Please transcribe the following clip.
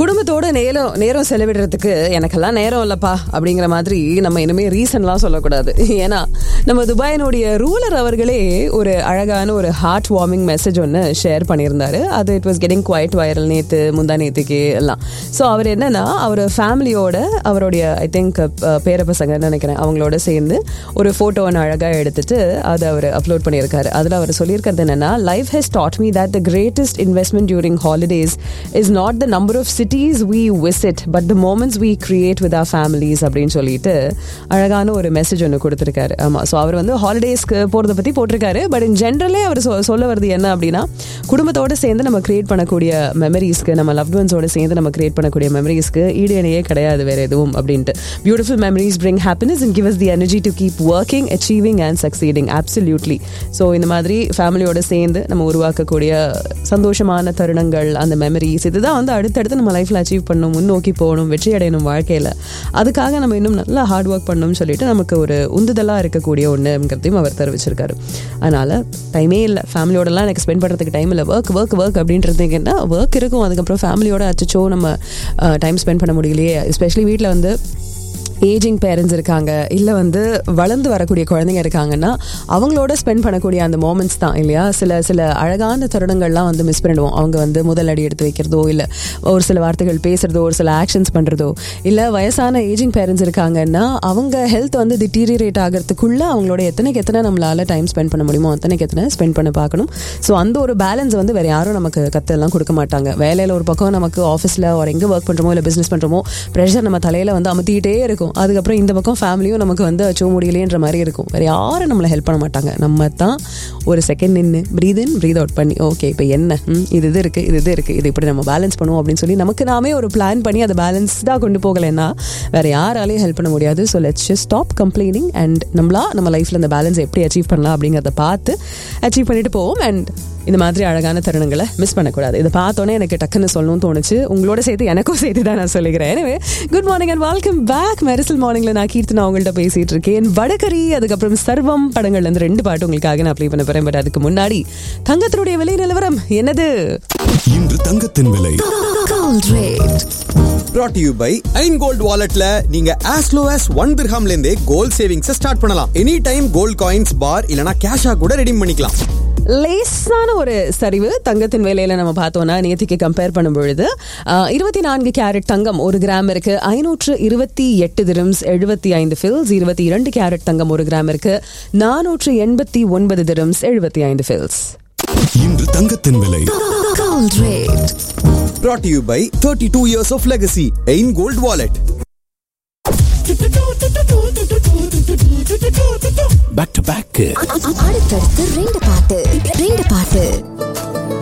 குடும்பத்தோட நேரம் நேரம் செலவிடுறதுக்கு எனக்கெல்லாம் நேரம் இல்லப்பா அப்படிங்கிற மாதிரி நம்ம இனிமே ரீசன்லாம் சொல்லக்கூடாது ஏன்னா நம்ம துபாயினுடைய ரூலர் அவர்களே ஒரு அழகான ஒரு ஹார்ட் வார்மிங் மெசேஜ் ஒன்று ஷேர் பண்ணியிருந்தாரு அது it was getting quite viral நேத்து முந்தா நேத்துக்கு எல்லாம் ஸோ அவர் என்னன்னா அவர் ஃபேமிலியோட அவருடைய ஐ திங்க் பேர பசங்கன்னு நினைக்கிறேன் அவங்களோட சேர்ந்து ஒரு ஃபோட்டோ ஒன்று அழகாக எடுத்துட்டு அதை அவர் அப்லோட் பண்ணியிருக்காரு அதில் அவர் சொல்லியிருக்கிறது என்னன்னா life has taught me that the greatest investment during holidays is not the number of cities we visit but the moments we create with our families அப்படின்னு சொல்லிட்டு அழகான ஒரு மெசேஜ் ஒன்று கொடுத்துருக்காரு ஆமாம் ஸோ அவர் வந்து ஹாலிடேஸ்க்கு போகிறத பற்றி போட்டிருக்காரு பட் இன் ஜென்ரலே அவர் சொ- சொல்ல வருது என்ன அப்படின்னா குடும்பத்தோடு சேர்ந்து நம்ம கிரியேட் பண்ணக்கூடிய மெமரிஸ்க்கு நம்ம லவ்ட் ஒன்ஸோட சேர்ந்து நம்ம கிரியேட் பண்ணக்கூடிய மெமரிஸ்க்கு ஈடு இணையே கிடையாது வேற எதுவும் அப்படின்ட்டு beautiful memories bring happiness and give us the energy to keep working achieving and succeeding absolutely so இந்த மாதிரி ஃபேமிலியோட சேர்ந்து நம்ம உருவாக்கக்கூடிய சந்தோஷமான தருணங்கள் அந்த மெமரிஸ் இதுதான் வந்து அடுத்தடுத்து நம்ம லைஃப்ல அச்சீவ் பண்ணணும் முன்னோக்கி போகணும் வெற்றி அடையணும் வாழ்க்கையில அதுக்காக நம்ம இன்னும் நல்லா ஹார்ட் ஒர்க் பண்ணணும்னு சொல்லிட்டு நமக்கு ஒரு உந்துதலா இருக்கக்கூடிய ஒன்றுங்கிறதையும் அவர் தெரிவிச்சிருக்காரு அதனால டைமே இல்லை ஃபேமிலியோடலாம் எனக்கு ஸ்பெண்ட் பண்ணுறதுக்கு டைம் இல்லை ஒர்க் ஒர்க் ஒர்க் அப்படின்றது என்ன ஒர்க் இருக்கும் அதுக்கப்புறம் ஃபேமிலியோட அச்சச்சோ நம்ம டைம் ஸ்பெண்ட் பண்ண முடியலையே எஸ்பெஷலி வீட்டில் வந்து ஏஜிங் பேரண்ட்ஸ் இருக்காங்க இல்லை வந்து வளர்ந்து வரக்கூடிய குழந்தைங்க இருக்காங்கன்னா அவங்களோட ஸ்பெண்ட் பண்ணக்கூடிய அந்த மோமெண்ட்ஸ் தான் இல்லையா சில சில அழகான தருணங்கள்லாம் வந்து மிஸ் பண்ணிடுவோம் அவங்க வந்து முதல் அடி எடுத்து வைக்கிறதோ இல்லை ஒரு சில வார்த்தைகள் பேசுறதோ ஒரு சில ஆக்ஷன்ஸ் பண்ணுறதோ இல்லை வயசான ஏஜிங் பேரண்ட்ஸ் இருக்காங்கன்னா அவங்க ஹெல்த் வந்து டிட்டீரியரேட் ஆகிறதுக்குள்ள அவங்களோட எத்தனைக்கு எத்தனை நம்மளால டைம் ஸ்பெண்ட் பண்ண முடியுமோ அத்தனைக்கு எத்தனை ஸ்பெண்ட் பண்ண பார்க்கணும் ஸோ அந்த ஒரு பேலன்ஸ் வந்து வேற யாரும் நமக்கு கத்தெல்லாம் கொடுக்க மாட்டாங்க வேலையில் ஒரு பக்கம் நமக்கு ஆஃபீஸில் ஒரு எங்கே ஒர்க் பண்ணுறோமோ இல்லை பிஸ்னஸ் பண்ணுறோமோ ப்ரெஷர் நம்ம தலையில் வந்து அமுத்திக்கிட்டே இருக்கும் அதுக்கப்புறம் இந்த பக்கம் ஃபேமிலியும் நமக்கு வந்து அச்சோ முடியலையன்ற மாதிரி இருக்கும் வேற யாரும் நம்மளை ஹெல்ப் பண்ண மாட்டாங்க நம்ம தான் ஒரு செகண்ட் நின்று ப்ரீத் இன் ப்ரீத் அவுட் பண்ணி ஓகே இப்போ என்ன ம், இது இது இருக்குது இது இது இருக்குது இது இப்படி நம்ம பேலன்ஸ் பண்ணுவோம் அப்படின்னு சொல்லி நமக்கு நாமே ஒரு பிளான் பண்ணி அதை பேலன்ஸ்டாக கொண்டு போகலைன்னா வேற யாராலையும் ஹெல்ப் பண்ண முடியாது so let's just stop complaining and நம்மளா நம்ம லைஃப்பில் இந்த பேலன்ஸ் எப்படி அச்சீவ் பண்ணலாம் அப்படிங்கிறத பார்த்து அச்சீவ் பண்ணிட்டு போவோம் அண்ட் இந்த மாதிரி அழகான தருணங்களை மிஸ் பண்ணக்கூடாது இதை பார்த்தோன்னே எனக்கு டக்குன்னு சொல்லணும்னு தோணுச்சு உங்களோட சேர்த்து எனக்கும் சேர்த்து தான் நான் சொல்லிக்கிறேன் எனவே good morning and welcome back Mersal மார்னிங்ல நான் கீர்த்தனா உங்கள்கிட்ட பேசிட்டு இருக்கேன் வடகரி அதுக்கப்புறம் சர்வம் படங்கள்ல இருந்து ரெண்டு பாட்டு உங்களுக்காக நான் ப்ளே பண்ண போறேன் பட் அதுக்கு முன்னாடி தங்கத்தினுடைய விலை நிலவரம் என்னது இன்று தங்கத்தின் விலை Gold rate. brought to you by ஐன் கோல்ட் வாலெட்ல நீங்க as low as ஒன் திர்ஹாம்ல இருந்தே கோல்ட் சேவிங்ஸ் ஸ்டார்ட் பண்ணலாம் any time gold coins bar இல்லனா கேஷா கூட ரெடீம் பண்ணிக்கலாம் லேசான ஒரு சரிவு தங்கத்தின் விலையில நம்ம பார்த்தோம்னா நேத்திக்கு கம்பேர் பண்ணும் பொழுது இருபத்தி நான்கு கேரட் தங்கம் ஒரு கிராம் இருக்கு ஐநூற்று இருபத்தி எட்டு திரம்ஸ் எழுபத்தி ஐந்து ஃபில்ஸ் இருபத்தி இரண்டு கேரட் தங்கம் ஒரு கிராம் இருக்கு நானூற்று எண்பத்தி ஒன்பது திரம்ஸ் எழுபத்தி ஐந்து ஃபில்ஸ் இன்று தங்கத்தின் விலை Gold rate. brought to you by 32 years of legacy ஐன் gold wallet back to back அடுத்தடுத்து ரெண்டு பாட்டு ரெண்டு பாட்டு